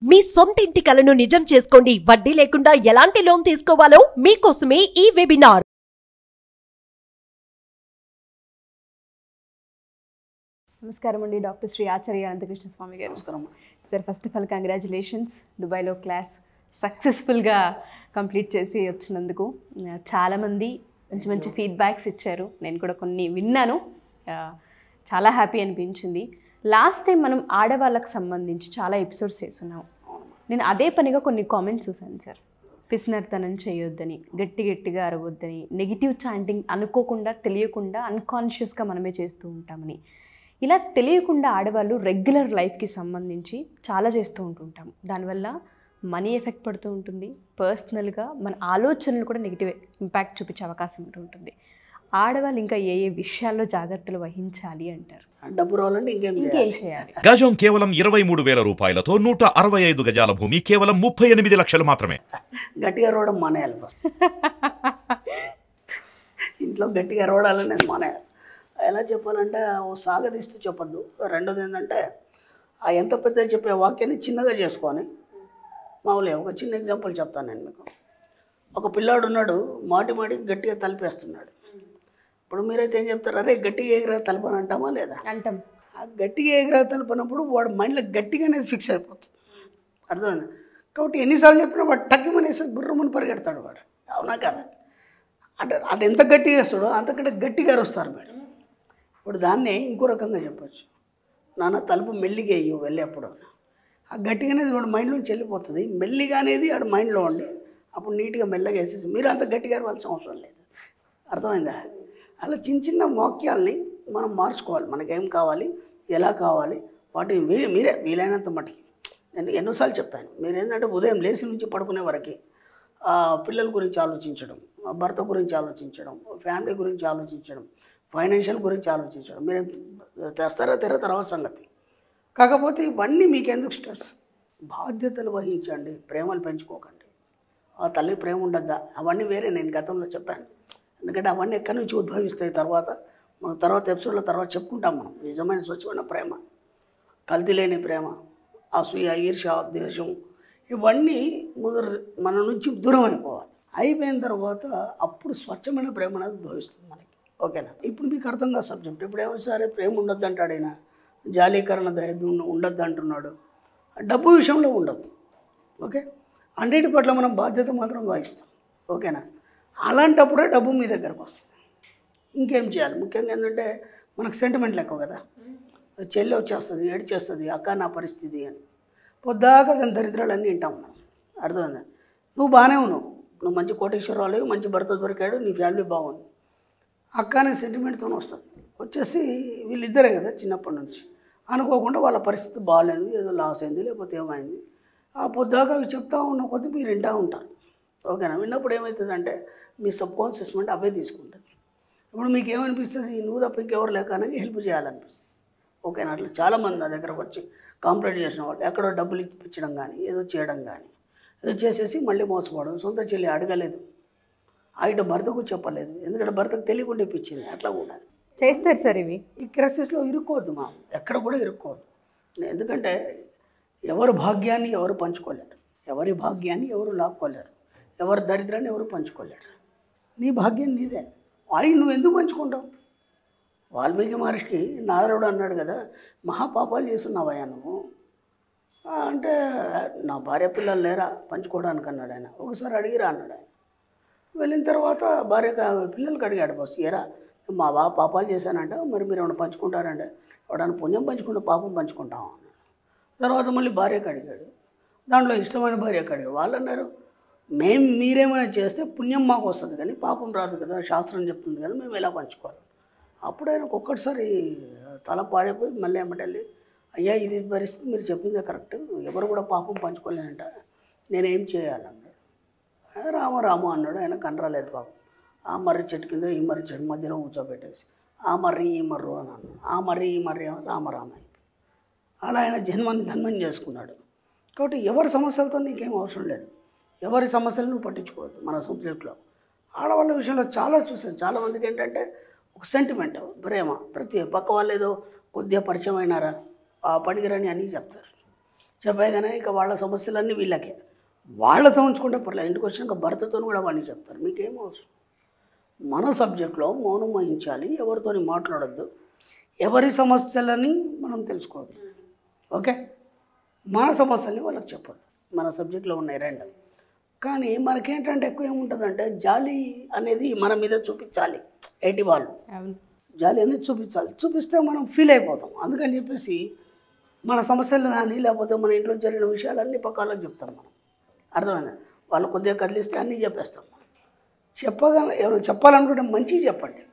మీ సొంతింటి కలను నిజం చేసుకోండి వడ్డీ లేకుండా ఎలాంటి లోన్ తీసుకోవాలో మీకోసమే ఈ వెబినార్ నమస్కారం అండి డాక్టర్ శ్రీ ఆచార్య అనంతకృష్ణ స్వామి గారు నమస్కారం sir first of all congratulations దుబాయ్లో క్లాస్ సక్సెస్ఫుల్గా కంప్లీట్ చేసి వచ్చినందుకు ఆ, చాలామంది మంచి మంచి ఫీడ్బ్యాక్స్ ఇచ్చారు నేను కూడా కొన్ని విన్నాను ఆ, చాలా హ్యాపీ అనిపించింది లాస్ట్ టైం మనం ఆడవాళ్ళకి సంబంధించి చాలా ఎపిసోడ్స్ చేస్తున్నాం నేను అదే పనిగా కొన్ని కామెంట్స్ చూశాను సార్ పిసినర్తనం చేయొద్దని గట్టి గట్టిగా అరవద్దని నెగిటివ్ చాంటింగ్ అనుకోకుండా తెలియకుండా అన్కాన్షియస్గా మనమే చేస్తూ ఉంటామని ఇలా తెలియకుండా ఆడవాళ్ళు రెగ్యులర్ లైఫ్కి సంబంధించి చాలా చేస్తూ ఉంటుంటాం దానివల్ల మనీ ఎఫెక్ట్ పడుతూ ఉంటుంది పర్సనల్గా మన ఆలోచనలు కూడా నెగిటివ్ ఇంపాక్ట్ చూపించే అవకాశం ఉంటూ ఉంటుంది ఆడవాళ్ళు ఇంకా ఏ ఏ విషయాల్లో జాగ్రత్తలు వహించాలి అంటారు డబ్బు రావాలంటే ఇంకేం ఇంకేం చేయాలి చేయాలి గజం కేవలం ఇరవై మూడు వేల రూపాయలతో నూట అరవై ఐదు గజాల భూమి కేవలం ముప్పై ఎనిమిది లక్షలు మాత్రమే గట్టిగా రోవడం మానేయాలి ఫస్ట్ ఇంట్లో గట్టిగా రోడాలనేది మానేయాలి ఎలా చెప్పాలంటే ఓ సాగదీస్తూ చెప్పొద్దు రెండోది ఏంటంటే ఆ ఎంత పెద్ద చెప్పే వాక్యాన్ని చిన్నగా చేసుకొని మామూలుగా ఒక చిన్న ఎగ్జాంపుల్ చెప్తాను నేను మీకు ఒక పిల్లాడు ఉన్నాడు మాటి మాటికి గట్టిగా తలిపేస్తున్నాడు ఇప్పుడు మీరైతే ఏం చెప్తారు అరే గట్టిగా ఎగిరా తలపని అంటామా లేదా అంటాం ఆ గట్టిగా ఎగిరా తలపనప్పుడు వాడు మైండ్లో గట్టిగా అనేది ఫిక్స్ అయిపోతుంది అర్థమైంది కాబట్టి ఎన్నిసార్లు చెప్పినా వాడు టక్కిమనేసి గుర్రమని పరిగెడతాడు వాడు అవునా కదా అంటే అది ఎంత గట్టిగా వేస్తాడో అంతకంటే గట్టిగా అరుస్తారు మేడం ఇప్పుడు దాన్నే ఇంకో రకంగా చెప్పొచ్చు నాన్న తలుపు మెల్లిగా వేయు వెళ్ళేప్పుడు ఆ గట్టిగా అనేది వాడు మైండ్లోంచి వెళ్ళిపోతుంది మెల్లిగా అనేది వాడు మైండ్లో ఉండి అప్పుడు నీట్గా మెల్లగా వేసేసి మీరు అంత గట్టిగా అరవాల్సిన అవసరం లేదు అర్థమైందా అలా చిన్న చిన్న వాక్యాల్ని మనం మార్చుకోవాలి మనకేం కావాలి ఎలా కావాలి వాటిని మీరే మీరే వీలైనంత మటుకి నేను ఎన్నోసార్లు చెప్పాను మీరు ఏంటంటే ఉదయం లేచి నుంచి పడుకునే వరకు ఆ, పిల్లల గురించి ఆలోచించడం ఆ భర్త గురించి ఆలోచించడం ఫ్యామిలీ గురించి ఆలోచించడం ఫైనాన్షియల్ గురించి ఆలోచించడం మీరు తెస్తారా తెర తర్వాత సంగతి కాకపోతే ఇవన్నీ మీకెందుకు స్ట్రెస్ బాధ్యతలు వహించండి ప్రేమలు పెంచుకోకండి ఆ తల్లి ప్రేమ ఉండద్దా అవన్నీ వేరే నేను గతంలో చెప్పాను ఎందుకంటే అవన్నీ ఎక్కడి నుంచి ఉద్భవిస్తాయి తర్వాత మనం తర్వాత ఎపిసోడ్లో తర్వాత చెప్పుకుంటాం మనం నిజమైన స్వచ్ఛమైన ప్రేమ కల్తీ లేని ప్రేమ అసూయ ఈర్ష ద్వేషం ఇవన్నీ ముదర మన నుంచి దూరం అయిపోవాలి అయిపోయిన తర్వాత అప్పుడు స్వచ్ఛమైన ప్రేమ అనేది ఉద్భవిస్తుంది మనకి ఓకేనా ఇప్పుడు మీకు అర్థం కాదు సబ్జెక్ట్ ఇప్పుడు ఏమో సరే ప్రేమ ఉండొద్దు అంటాడు ఆయన జాలీకరణ దయ ఉండొద్దు అంటున్నాడు డబ్బు విషయంలో ఉండొద్దు ఓకే అన్నిటి పట్ల మనం బాధ్యత మాత్రం వహిస్తాం ఓకేనా అలాంటప్పుడే డబ్బు మీ దగ్గరకు వస్తుంది ఇంకేం చేయాలి ముఖ్యంగా ఏంటంటే మనకు సెంటిమెంట్ లెక్క కదా చెల్లి వచ్చేస్తుంది ఏడ్చేస్తుంది అక్క నా పరిస్థితి అని పొద్దాక దాని దరిద్రాలన్నీ వింటాం మనం అర్థమైందా నువ్వు బాగానే ఉన్నావు నువ్వు మంచి కోటేశ్వరరావు మంచి భర్త దొరికాడు నీ ఫ్యామిలీ బాగుంది అక్క అనే సెంటిమెంట్తో వస్తుంది వచ్చేసి వీళ్ళిద్దరే కదా చిన్నప్పటి నుంచి అనుకోకుండా వాళ్ళ పరిస్థితి బాగాలేదు ఏదో లాస్ అయింది లేకపోతే ఏమైంది ఆ పొద్దాక అవి చెప్తా ఉన్న కొద్దీ మీరు వింటూ ఉంటారు ఓకేనా విన్నప్పుడు ఏమవుతుందంటే మీ సబ్ కాన్షియస్ మైండ్ అవే తీసుకుంటుంది ఇప్పుడు మీకు ఏమనిపిస్తుంది నువ్వు తప్ప ఇంకెవరు లేక అనేది హెల్ప్ చేయాలనిపిస్తుంది ఓకేనా అట్లా చాలామంది నా దగ్గరకు వచ్చి కాంప్లైంట్ చేసిన వాళ్ళు ఎక్కడో డబ్బులు ఇప్పించడం కానీ ఏదో చేయడం కానీ ఏదో చేసేసి మళ్ళీ మోసపోవడం సొంత చెల్లి అడగలేదు ఆయన భర్తకు చెప్పలేదు ఎందుకంటే భర్తకు తెలియకుండా ఇప్పించింది అట్లా కూడా చేస్తారు సార్ ఇవి ఈ క్రైసిస్లో ఇరుక్కోవద్దు మా ఎక్కడ కూడా ఇరుక్కోవద్దు ఎందుకంటే ఎవరు భాగ్యాన్ని ఎవరు పంచుకోలేరు ఎవరి భాగ్యాన్ని ఎవరు లాక్కోలేరు ఎవరి దరిద్రాన్ని ఎవరు పంచుకోలేరు నీ భాగ్యం నీదే ఆయన నువ్వు ఎందుకు పంచుకుంటావు వాల్మీకి మహర్షికి నారదుడు అన్నాడు కదా మహాపాపాలు చేస్తున్నావయ్యా నువ్వు "ఆ, అంటే నా భార్య పిల్లలు లేరా పంచుకోవడానికి అన్నాడు ఆయన ఒకసారి అడిగిరా అన్నాడు ఆయన వెళ్ళిన తర్వాత భార్య పిల్లలకి అడిగాడు ఫస్ట్ ఏరా మా బావ పాపాలు చేశానంట మరి మీరు ఏమైనా పంచుకుంటారంటే ఎవడన్నా పుణ్యం పంచుకుంటే పాపం పంచుకుంటాం అన్నాడు తర్వాత మళ్ళీ భార్యకి అడిగాడు దాంట్లో ఇష్టమైన భార్యకి అడిగాడు వాళ్ళు అన్నారు మేము మీరేమైనా చేస్తే పుణ్యం మాకు వస్తుంది కానీ పాపం రాదు కదా శాస్త్రం చెప్తుంది కదా మేము ఎలా పంచుకోవాలి అప్పుడు ఆయనకు ఒక్కటిసారి తల పాడైపోయి మళ్ళీ ఏమంటే అయ్యా ఇది పరిస్థితి మీరు చెప్పిందే కరెక్ట్ ఎవరు కూడా పాపం పంచుకోలేనంట నేనేం చేయాలన్నాడు "ఆ, రామ రామ అన్నాడు ఆయన కనరాలేదు పాపం ఆ మర్రి చెట్టు కింద ఈ మర్రి చెట్టు మధ్యలో కూర్చోబెట్టేసి ఆ మర్రి ఈ మర్రు అని అన్నాడు ఆ మర్రి ఈ మర్రి ఏమో రామ రామ అయిపోయి అలా ఆయన జన్మని ధన్యం చేసుకున్నాడు కాబట్టి ఎవరి సమస్యలతో నీకేం అవసరం లేదు ఎవరి సమస్యలు నువ్వు పట్టించుకోవద్దు మన సబ్జెక్ట్లో ఆడవాళ్ళ విషయంలో చాలా చూసాను చాలామందికి ఏంటంటే ఒక సెంటిమెంట్ ప్రేమ ప్రతి పక్క వాళ్ళు ఏదో కొద్దిగా పరిచయం అయినారా ఆ పనికిరని అని చెప్తారు చెప్పేదనే ఇక వాళ్ళ సమస్యలన్నీ వీళ్ళకే వాళ్ళతో ఉంచుకుంటే పర్లేదు ఇంటికి వచ్చినాక భర్తతో కూడా అవన్నీ చెప్తారు మీకేం అవసరం మన సబ్జెక్ట్లో మౌనం వహించాలి ఎవరితోని మాట్లాడొద్దు ఎవరి సమస్యలని మనం తెలుసుకోవద్దు ఓకే మన సమస్యల్ని వాళ్ళకి చెప్పొద్దు మన సబ్జెక్ట్లో ఉన్నాయి రెండు కానీ మనకేంటంటే ఎక్కువ ఏముంటుందంటే జాలి అనేది మన మీద చూపించాలి ఎయిటీ వాళ్ళు అవును జాలి అనేది చూపించాలి చూపిస్తే మనం ఫీల్ అయిపోతాం అందుకని చెప్పేసి మన సమస్యలు కానీ లేకపోతే మన ఇంట్లో జరిగిన విషయాలన్నీ పక్కాలకు చెప్తాం మనం అర్థమైందా వాళ్ళు కొద్దిగా కదిలిస్తే అన్నీ చెప్పేస్తాం మనం చెప్పగా ఏమైనా చెప్పాలనుకుంటే మంచి చెప్పండి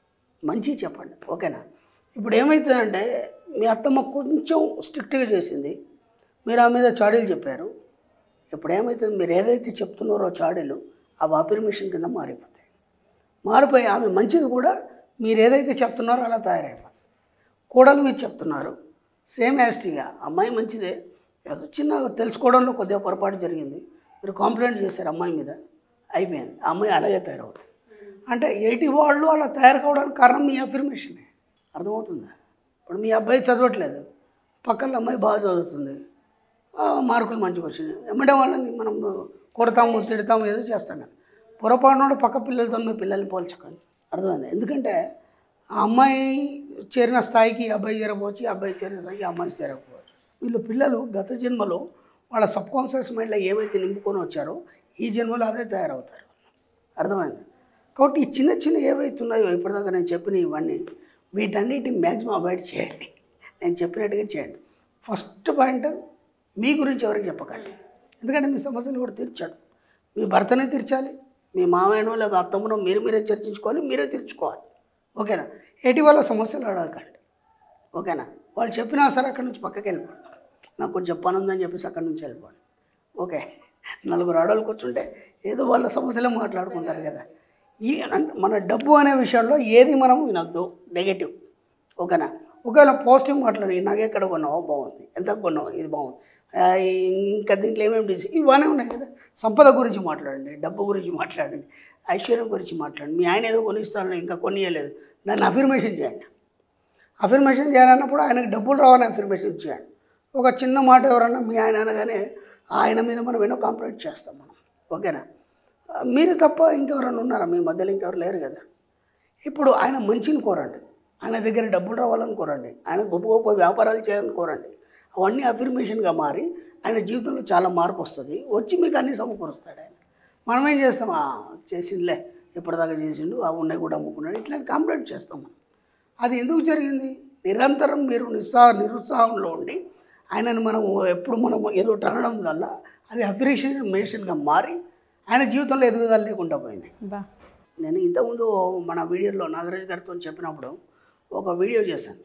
మంచి చెప్పండి ఓకేనా ఇప్పుడు ఏమవుతుందంటే మీ అత్తమ్మ కొంచెం స్ట్రిక్ట్గా చేసింది మీరు ఆ మీద చాడీలు చెప్పారు ఇప్పుడు ఏమవుతుంది మీరు ఏదైతే చెప్తున్నారో చాడీలు అవి అపర్మిషన్ కింద మారిపోతాయి మారిపోయి ఆమె మంచిది కూడా మీరు ఏదైతే చెప్తున్నారో అలా తయారైపోతుంది కోడలు మీరు చెప్తున్నారు సేమ్ యాస్టీగా అమ్మాయి మంచిదే ఏదో చిన్న తెలుసుకోవడంలో కొద్దిగా పొరపాటు జరిగింది మీరు కాంప్లైంట్ చేశారు అమ్మాయి మీద అయిపోయింది ఆ అమ్మాయి అలాగే తయారవుతుంది అంటే ఎయిటీ వాళ్ళు అలా తయారు కావడానికి కారణం మీ అఫర్మేషనే అర్థమవుతుందా ఇప్పుడు మీ అబ్బాయి చదవట్లేదు పక్కన అమ్మాయి బాగా చదువుతుంది ఆ, మార్కులు మంచిగా వచ్చినాయి ఎమ్మడే వాళ్ళని మనం కొడతాము తిడతాము ఏదో చేస్తాం కానీ పొరపాటున పక్క పిల్లలతో మీ పిల్లల్ని పోల్చకండి అర్థమైంది ఎందుకంటే ఆ అమ్మాయి చేరిన స్థాయికి ఈ అబ్బాయి చేరకపోవచ్చు ఈ అబ్బాయి చేరిన స్థాయికి ఈ అమ్మాయి చేరకపోవచ్చు వీళ్ళు పిల్లలు గత జన్మలో వాళ్ళ సబ్ కాన్షియస్ మైండ్లో ఏవైతే నింపుకొని వచ్చారో ఈ జన్మలో అదే తయారవుతారు అర్థమైంది కాబట్టి ఈ చిన్న చిన్న ఏవైతే ఉన్నాయో ఇప్పటిదాకా నేను చెప్పిన ఇవన్నీ వీటన్నిటిని మ్యాక్సిమం అవాయిడ్ చేయండి నేను చెప్పినట్టుగా చేయండి ఫస్ట్ పాయింట్ మీ గురించి ఎవరికి చెప్పకండి ఎందుకంటే మీ సమస్యలు కూడా తీర్చాడు మీ భర్తనే తీర్చాలి మీ మామయ్యనో లేదా అత్తమ్మనో మీరు మీరే చర్చించుకోవాలి మీరే తీర్చుకోవాలి ఓకేనా ఎటు వాళ్ళ సమస్యలు అడగకండి ఓకేనా వాళ్ళు చెప్పినా సరే అక్కడి నుంచి పక్కకి వెళ్ళిపోండి నాకు కొంచెం పని ఉందని చెప్పేసి అక్కడి నుంచి వెళ్ళిపోండి ఓకే నలుగురు ఆడవాళ్ళు కూర్చుంటే ఏదో వాళ్ళ సమస్యలే మాట్లాడుకుంటారు కదా ఈ అంటే మన డబ్బు అనే విషయంలో ఏది మనం వినొద్దు నెగటివ్ ఓకేనా ఒకవేళ పాజిటివ్ మాట్లాడి నాకు ఎక్కడ కొన్నావో బాగుంది ఎంత కొన్నావు ఇది బాగుంది ఆ, ఇంకా దీంట్లో ఏమేమి డిస్ ఇవన్నీ ఉన్నాయి కదా సంపద గురించి మాట్లాడండి డబ్బు గురించి మాట్లాడండి ఐశ్వర్యం గురించి మాట్లాడండి మీ ఆయన ఏదో కొనిస్తాను ఇంకా కొనియలేదు దాన్ని అఫర్మేషన్ చేయండి అఫర్మేషన్ చేయాలన్నప్పుడు ఆయనకు డబ్బులు రావాలని అఫర్మేషన్ చేయండి ఒక చిన్న మాట ఎవరన్నా మీ ఆయన అనగానే ఆయన మీద మనం ఎన్నో కంప్లైంట్ చేస్తాం మనం ఓకేనా ఆ, మీరు తప్ప ఇంకెవరైనా ఉన్నారా మీ మధ్యలో ఇంకెవరు లేరు కదా ఇప్పుడు ఆయన మంచిని కోరండి ఆయన దగ్గర డబ్బులు రావాలని కోరండి ఆయన గొప్ప గొప్ప వ్యాపారాలు చేయాలని కోరండి అవన్నీ అఫర్మేషన్గా మారి ఆయన జీవితంలో చాలా మార్పు వస్తుంది వచ్చి మీకు అన్నీ సమకూరుస్తాడు ఆయన మనం ఏం చేస్తాం "ఆ, చేసిండులే ఇప్పటిదాకా చేసిండు ఆ ఉన్నాయి కూడా అమ్ముకున్నాడు ఇట్లాంటి కంప్లైంట్ చేస్తాం మనం అది ఎందుకు జరిగింది నిరంతరం మీరు నిస్సా నిరుత్సాహంలో ఉండి ఆయనను మనం ఎప్పుడు మనం ఏదో అనడం వల్ల అది అప్రిషియేషన్గా మారి ఆయన జీవితంలో ఎదుగుదల లేకుండా పోయింది బా నేను ఇంతకుముందు మన వీడియోలో నాగరాజ్ గారితో చెప్పినప్పుడు ఒక వీడియో చేశాను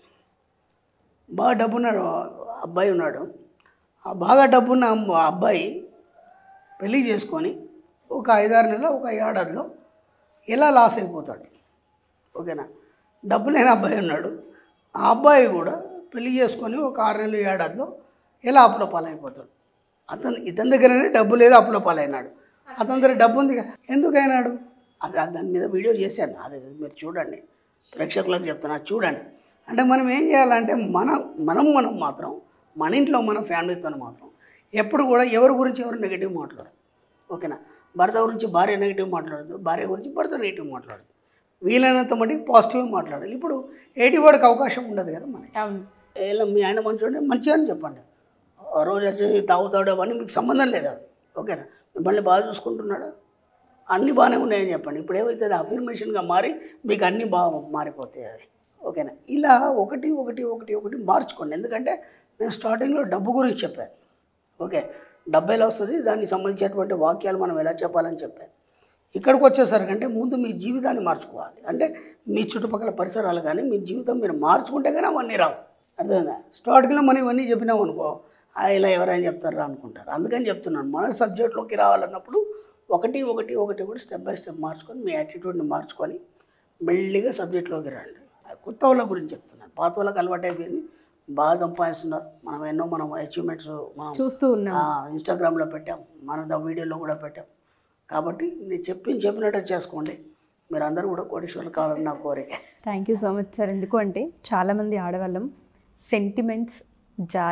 బాగా డబ్బున్న అబ్బాయి ఉన్నాడు ఆ బాగా డబ్బున్న అమ్మ- అబ్బాయి పెళ్లి చేసుకొని ఒక ఐదారు నెలలు ఒక ఏడాదిలో ఎలా లాస్ అయిపోతాడు ఓకేనా డబ్బు లేని అబ్బాయి ఉన్నాడు ఆ అబ్బాయి కూడా పెళ్లి చేసుకొని ఒక ఆరు నెలలు ఏడాదిలో ఎలా అప్పుల పాలైపోతాడు అతను ఇతని దగ్గరనే డబ్బు లేదు అప్పుల పాలైనాడు అతని దగ్గర డబ్బు ఉంది కదా ఎందుకు అయినాడు అది అది దాని మీద వీడియో చేశాను అది మీరు చూడండి ప్రేక్షకులకు చెప్తున్నా చూడండి అంటే మనం ఏం చేయాలంటే మన మనం మనం మాత్రం మన ఇంట్లో మన ఫ్యామిలీతో మాత్రం ఎప్పుడు కూడా ఎవరి గురించి ఎవరు నెగిటివ్ మాట్లాడరు ఓకేనా భర్త గురించి భార్య నెగిటివ్ మాట్లాడదు భార్య గురించి భర్త నెగిటివ్ మాట్లాడదు వీలైనంత మటుకు పాజిటివ్ మాట్లాడాలి ఇప్పుడు ఎయిటీ వాడికి అవకాశం ఉండదు కదా మనకి అవును ఇలా మీ ఆయన మంచివాడే మంచిగా అని చెప్పండి ఆ రోజు వచ్చి తాగుతాడు అవన్నీ మీకు సంబంధం లేదు అది ఓకేనా మిమ్మల్ని బాగా చూసుకుంటున్నాడా అన్నీ బాగానే ఉన్నాయని చెప్పండి ఇప్పుడు ఏమైతే అఫర్మేషన్గా మారి మీకు అన్నీ బాగా మారిపోతాయి అవి ఓకేనా ఇలా ఒకటి ఒకటి ఒకటి ఒకటి మార్చుకోండి ఎందుకంటే నేను స్టార్టింగ్లో డబ్బు గురించి చెప్పాను ఓకే డబ్బు ఎలా వస్తుంది దానికి సంబంధించినటువంటి వాక్యాలు మనం ఎలా చెప్పాలని చెప్పాను ఇక్కడికి వచ్చేసరికి అంటే ముందు మీ జీవితాన్ని మార్చుకోవాలి అంటే మీ చుట్టుపక్కల పరిసరాలు కానీ మీ జీవితం మీరు మార్చుకుంటే కానీ అవన్నీ రావు అర్థమైందా స్టార్టింగ్లో మనం ఇవన్నీ చెప్పినాం అనుకో "ఆ, ఇలా ఎవరైనా చెప్తారా అనుకుంటారు అందుకని చెప్తున్నాను మన సబ్జెక్ట్లోకి రావాలన్నప్పుడు ఒకటి ఒకటి ఒకటి ఒకటి స్టెప్ బై స్టెప్ మార్చుకొని మీ యాటిట్యూడ్ని మార్చుకొని మెల్లిగా సబ్జెక్ట్లోకి రండి కొత్త వాళ్ళ గురించి చెప్తున్నాను పాత వాళ్ళకి అలవాటు అయిపోయింది బాగా సంపాదిస్తున్నారు మనం ఎన్నో మనం అచీవ్మెంట్స్ మనం చూస్తూ ఉన్నాం ఆ, ఇన్స్టాగ్రామ్లో పెట్టాం మన ద వీడియోలో కూడా పెట్టాం కాబట్టి నేను చెప్పి చెప్పినట్టు చేసుకోండి మీరు అందరూ కూడా కోటీశ్వర్లు కావాలని నా కోరిక thank you so much sir ఎందుకు అంటే చాలామంది ఆడవాళ్ళం సెంటిమెంట్స్ జాలి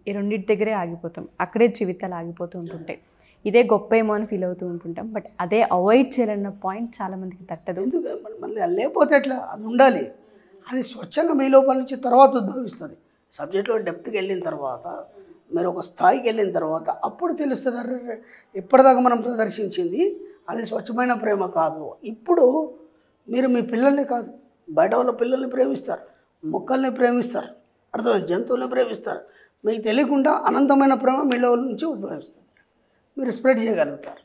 ఈ రెండింటి దగ్గరే ఆగిపోతాం అక్కడే జీవితాలు ఆగిపోతూ ఉంటుంటాయి ఇదే గొప్ప ఏమో అని ఫీల్ అవుతూ ఉంటుంటాం బట్ అదే అవాయిడ్ చేయాలన్న పాయింట్ చాలామందికి తట్టదు ఎందుకు మళ్ళీ- మళ్ళీ అది లేకపోతే ఎట్లా అది ఉండాలి అది స్వచ్ఛంగా మీ లోపల నుంచి తర్వాత ఉద్భవిస్తుంది సబ్జెక్ట్లో డెప్త్కి వెళ్ళిన తర్వాత మీరు ఒక స్థాయికి వెళ్ళిన తర్వాత అప్పుడు తెలుస్తుంది అరే రే, ఇప్పటిదాకా మనం ప్రదర్శించింది అది స్వచ్ఛమైన ప్రేమ కాదు ఇప్పుడు మీరు మీ పిల్లల్ని కాదు బయట వాళ్ళ పిల్లల్ని ప్రేమిస్తారు మొక్కల్ని ప్రేమిస్తారు అర్థమైంది జంతువుల్ని ప్రేమిస్తారు మీకు తెలియకుండా అనంతమైన ప్రేమ మీలో నుంచి ఉద్భవిస్తుంది మీరు స్ప్రెడ్ చేయగలుగుతారు